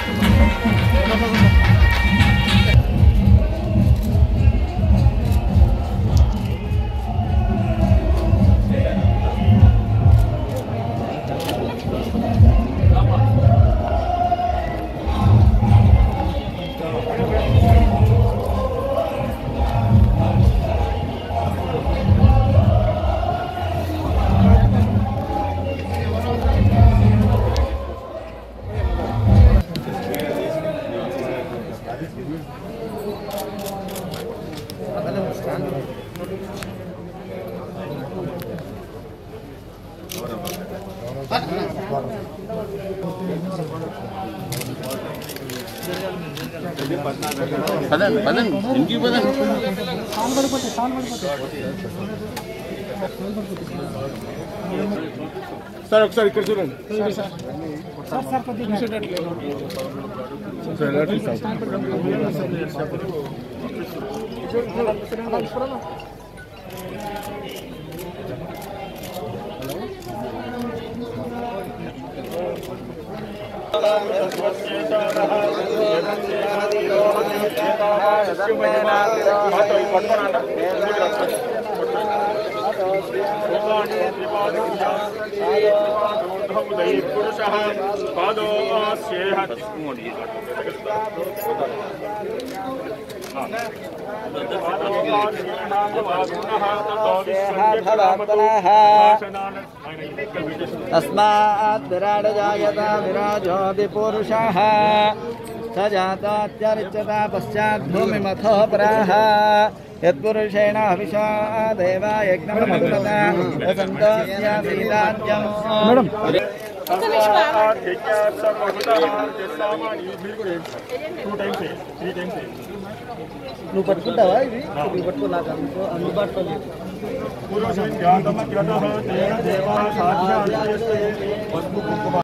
పదండి పదండి ఇంటికి పదండి సార్ ఒకసారి ఇక్కడ చూడండి సార్ ఎలా తీస్తాం? तस्मात् विराट जायत विराजोऽधिपुरुषः स जातात्यरिच्यता पश्चात् भूमिमथो पराः यत्पुरुषेण हविषा देवा यज्ञमनुमता वसन्तोऽस्यासीदाद्यम् నువ్వు పట్టుకుంటావా ఇది నువ్వు పట్టుకో నాకు అందుకో అందుబాటులో లేదు పూర్వ